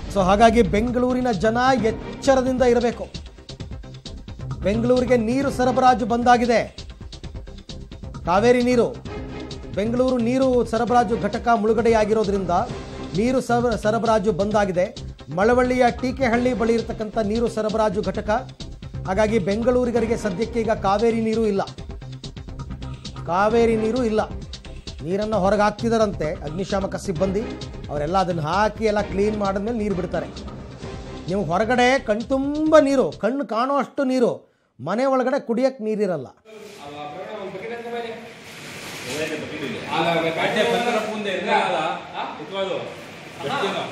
so ಹಾಗಾಗಿ ಬೆಂಗಳೂರಿನ ಜನ ಎಚ್ಚರದಿಂದ ಇರಬೇಕು ಬೆಂಗಳೂರಿಗೆ ನೀರು ಸರಬರಾಜು ಬಂದಾಗಿದೆ ಕಾವೇರಿ ನೀರು ಬೆಂಗಳೂರು ನೀರು ಸರಬರಾಜು ಘಟಕ ಮುಳುಗಡೆಯಾಗಿರೋದ್ರಿಂದ ನೀರು ಸರ ಸರಬರಾಜು ಬಂದಾಗಿದೆ ಮಳವಳ್ಳಿಯ ಟೀಕೆಹಳ್ಳಿ ಬಳಿ ಇರತಕ್ಕಂಥ ನೀರು ಸರಬರಾಜು ಘಟಕ ಹಾಗಾಗಿ ಬೆಂಗಳೂರಿಗರಿಗೆ ಸದ್ಯಕ್ಕೆ ಈಗ ಕಾವೇರಿ ನೀರು ಇಲ್ಲ ಕಾವೇರಿ ನೀರು ಇಲ್ಲ ನೀರನ್ನು ಹೊರಗೆ ಹಾಕ್ತಿದಾರಂತೆ ಅಗ್ನಿಶಾಮಕ ಸಿಬ್ಬಂದಿ ಅವರೆಲ್ಲ ಅದನ್ನು ಹಾಕಿ ಎಲ್ಲ ಕ್ಲೀನ್ ಮಾಡಿದ್ಮೇಲೆ ನೀರು ಬಿಡ್ತಾರೆ ನೀವು ಹೊರಗಡೆ ಕಣ್ತುಂಬ ನೀರು ಕಣ್ಣು ಕಾಣೋ ಅಷ್ಟು ನೀರು ಮನೆ ಒಳಗಡೆ ಕುಡಿಯಕ್ಕೆ ನೀರಿರಲ್ಲ ಅಡ್ಡೆ ಬಂದರ ಮುಂದೆ ಇರಲ್ಲ ಕುತ್ಕೊಳ್ಳೋದು ಗಟ್ಟಿನೋ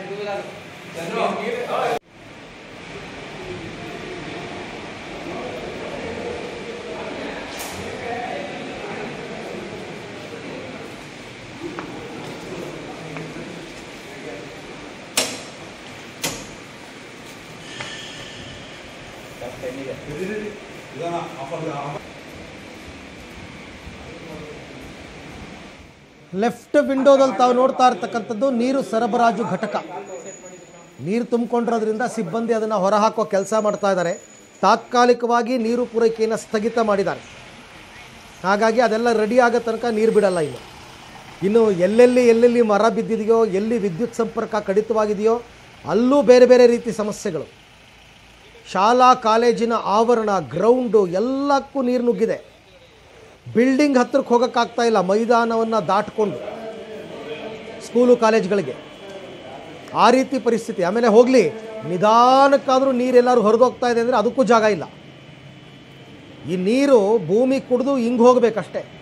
ಲೆಫ್ಟ್ ವಿಂಡೋದಲ್ಲಿ ತಾವು ನೋಡ್ತಾ ಇರ್ತಕ್ಕಂಥದ್ದು ನೀರು ಸರಬರಾಜು ಘಟಕ ನೀರು ತುಂಬಿಕೊಂಡಿರೋದ್ರಿಂದ ಸಿಬ್ಬಂದಿ ಅದನ್ನು ಹೊರಹಾಕೋ ಕೆಲಸ ಮಾಡ್ತಾ ಇದ್ದಾರೆ ತಾತ್ಕಾಲಿಕವಾಗಿ ನೀರು ಪೂರೈಕೆಯನ್ನು ಸ್ಥಗಿತ ಮಾಡಿದ್ದಾರೆ ಹಾಗಾಗಿ ಅದೆಲ್ಲ ರೆಡಿ ಆಗೋ ತನಕ ನೀರು ಬಿಡಲ್ಲ ಇನ್ನು ಇನ್ನು ಎಲ್ಲೆಲ್ಲಿ ಎಲ್ಲೆಲ್ಲಿ ಮರ ಬಿದ್ದಿದೆಯೋ ಎಲ್ಲಿ ವಿದ್ಯುತ್ ಸಂಪರ್ಕ ಕಡಿತವಾಗಿದೆಯೋ ಅಲ್ಲೂ ಬೇರೆ ಬೇರೆ ರೀತಿ ಸಮಸ್ಯೆಗಳು ಶಾಲಾ ಕಾಲೇಜಿನ ಆವರಣ ಗ್ರೌಂಡು ಎಲ್ಲಕ್ಕೂ ನೀರು ನುಗ್ಗಿದೆ ಬಿಲ್ಡಿಂಗ್ ಹತ್ರಕ್ಕೆ ಹೋಗೋಕ್ಕಾಗ್ತಾ ಇಲ್ಲ ಮೈದಾನವನ್ನು ದಾಟ್ಕೊಂಡು ಸ್ಕೂಲು ಕಾಲೇಜ್ಗಳಿಗೆ ಆ ರೀತಿ ಪರಿಸ್ಥಿತಿ ಆಮೇಲೆ ಹೋಗಲಿ ನಿಧಾನಕ್ಕಾದರೂ ನೀರೆಲ್ಲರೂ ಹೊರದೋಗ್ತಾ ಇದೆ ಅಂದರೆ ಅದಕ್ಕೂ ಜಾಗ ಇಲ್ಲ ಈ ನೀರು ಭೂಮಿ ಕುಡಿದು ಹಿಂಗೆ ಹೋಗ್ಬೇಕಷ್ಟೇ